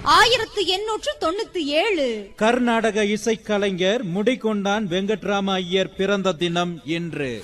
ஆயிரத்து எண்ணூற்று தொண்ணூத்தி ஏழு கர்நாடக இசைக்கலைஞர் முடிகொண்டான் வெங்கட்ராம ஐயர் பிறந்த தினம் இன்று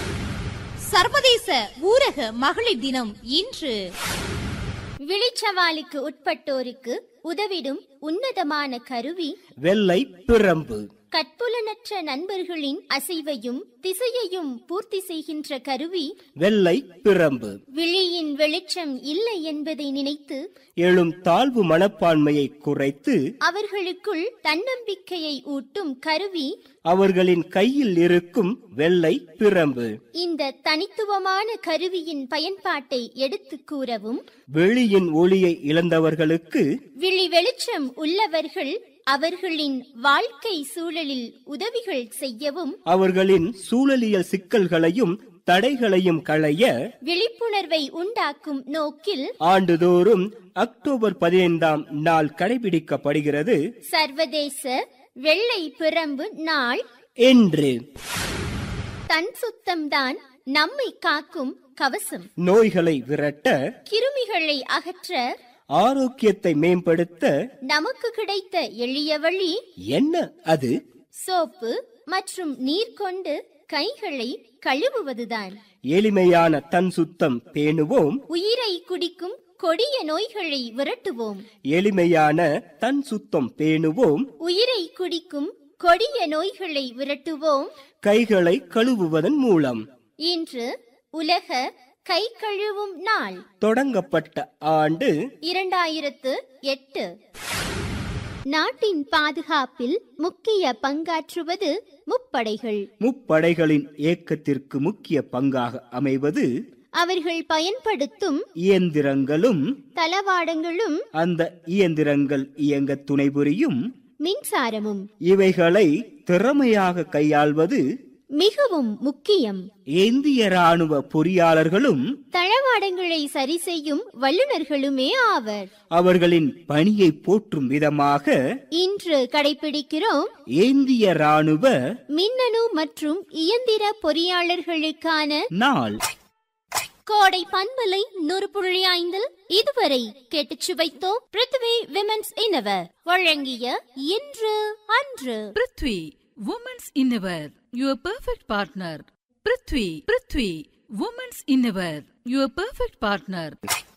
சர்வதேச ஊரக மகளிர் தினம் இன்று விழிச்சவாலுக்கு உட்பட்டோருக்கு உதவிடும் உன்னதமான கருவி வெள்ளை பிரம்பு கட்புலனற்ற நண்பர்களின் அசைவையும் திசையையும் பூர்த்தி செய்கின்ற கருவி வெள்ளை பிரம்பு விழியின் வெளிச்சம் இல்லை என்பதை நினைத்து எழும் தாழ்வு மனப்பான்மையை குறைத்து அவர்களுக்குள் தன்னம்பிக்கையை ஊட்டும் கருவி அவர்களின் கையில் இருக்கும் வெள்ளை பிரம்பு இந்த தனித்துவமான கருவியின் பயன்பாட்டை எடுத்துக் கூறவும் வெளியின் ஒளியை இழந்தவர்களுக்கு விழி வெளிச்சம் உள்ளவர்கள் அவர்களின் வாழ்க்கை சூழலில் உதவிகள் செய்யவும் அவர்களின் சூழலியல் சிக்கல்களையும் தடைகளையும் களைய விழிப்புணர்வை உண்டாக்கும் நோக்கில் ஆண்டுதோறும் அக்டோபர் பதினைந்தாம் நாள் கடைபிடிக்கப்படுகிறது சர்வதேச வெள்ளை பிரம்பு நாள் என்று தன் சுத்தம்தான் நம்மை காக்கும் கவசம் நோய்களை விரட்ட கிருமிகளை அகற்ற ஆரோக்கியத்தை மேம்படுத்த நமக்கு கிடைத்த எளிய வழி என்ன அது சோப்பு மற்றும் நீர் கொண்டு கைகளை கழுவுவதுதான் எளிமையான தன் சுத்தம் பேணுவோம் உயிரை குடிக்கும் கொடிய நோய்களை விரட்டுவோம் எளிமையான தன் சுத்தம் பேணுவோம் உயிரை குடிக்கும் கொடிய நோய்களை விரட்டுவோம் கைகளை கழுவுவதன் மூலம் இன்று உலக கை கழுவும் நாள் தொடங்கப்பட்ட ஆண்டு இரண்டாயிரத்து எட்டு நாட்டின் பாதுகாப்பில் முக்கிய பங்காற்றுவது முப்படைகள் முப்படைகளின் இயக்கத்திற்கு முக்கிய பங்காக அமைவது அவர்கள் பயன்படுத்தும் இயந்திரங்களும் தளவாடங்களும் அந்த இயந்திரங்கள் இயங்க துணை புரியும் மின்சாரமும் இவைகளை திறமையாக கையாள்வது மிகவும் முக்கியம் இந்திய ராணுவ பொறியாளர்களும் தளவாடங்களை சரி செய்யும் வல்லுநர்களுமே ஆவர் அவர்களின் பணியை போற்றும் விதமாக இன்று கடைபிடிக்கிறோம் இந்திய ராணுவ மின்னணு மற்றும் இயந்திர பொறியாளர்களுக்கான நாள் கோடை பண்பலை நூறு புள்ளி ஐந்தில் இதுவரை கேட்டுச் சுவைத்தோம் பிருத்வி விமென்ஸ் இன்னவர் வழங்கிய இன்று அன்று prithvi women's innerwear your perfect partner prithvi prithvi women's innerwear your perfect partner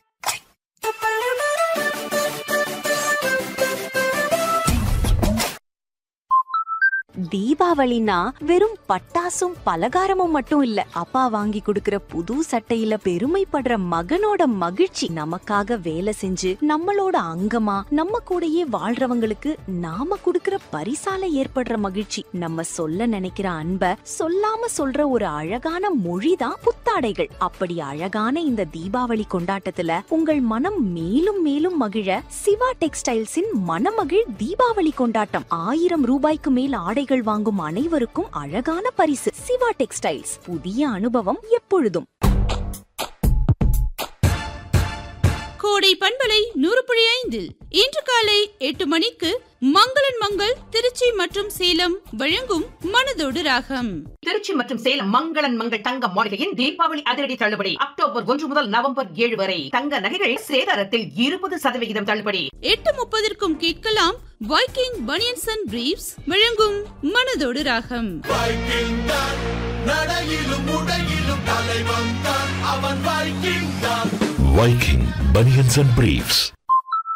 தீபாவளினா வெறும் பட்டாசும் பலகாரமும் மட்டும் இல்ல அப்பா வாங்கி கொடுக்கிற புது சட்டையில பெருமைப்படுற மகனோட மகிழ்ச்சி நமக்காக வேலை செஞ்சு நம்மளோட அங்கமா நம்ம கூடயே வாழ்றவங்களுக்கு நாம கொடுக்கிற பரிசால ஏற்படுற மகிழ்ச்சி நம்ம சொல்ல நினைக்கிற அன்ப சொல்லாம சொல்ற ஒரு அழகான மொழிதான் புத்தாடைகள் அப்படி அழகான இந்த தீபாவளி கொண்டாட்டத்துல உங்கள் மனம் மேலும் மேலும் மகிழ சிவா டெக்ஸ்டைல்ஸின் மனமகிழ் தீபாவளி கொண்டாட்டம் ஆயிரம் ரூபாய்க்கு மேல் ஆடைகள் வாங்கும் அனைவருக்கும் அழகான பரிசு சிவா டெக்ஸ்டைல்ஸ் புதிய அனுபவம் எப்பொழுதும் கோடை பண்பலை நூறு புள்ளி ஐந்தில் இன்று காலை எட்டு மணிக்கு மங்களன் மங்கள் திருச்சி மற்றும் சேலம் வழங்கும் மனதோடு ராகம் திருச்சி மற்றும் சேலம் மங்களன் மங்கள் தங்க மாளிகையின் தீபாவளி அதிரடி தள்ளுபடி அக்டோபர் ஒன்று முதல் நவம்பர் ஏழு வரை தங்க நகைகள் சேதாரத்தில் இருபது சதவிகிதம் தள்ளுபடி எட்டு முப்பதற்கும் கேட்கலாம் வைக்கிங் பனியன்ஸ் அண்ட் பிரீவ்ஸ் வழங்கும் மனதோடு ராகம் வைக்கிங் தான் நடையிலும் உடையிலும் தலைவன் தான் அவன் வைக்கிங் தான் Viking Bunions and Briefs.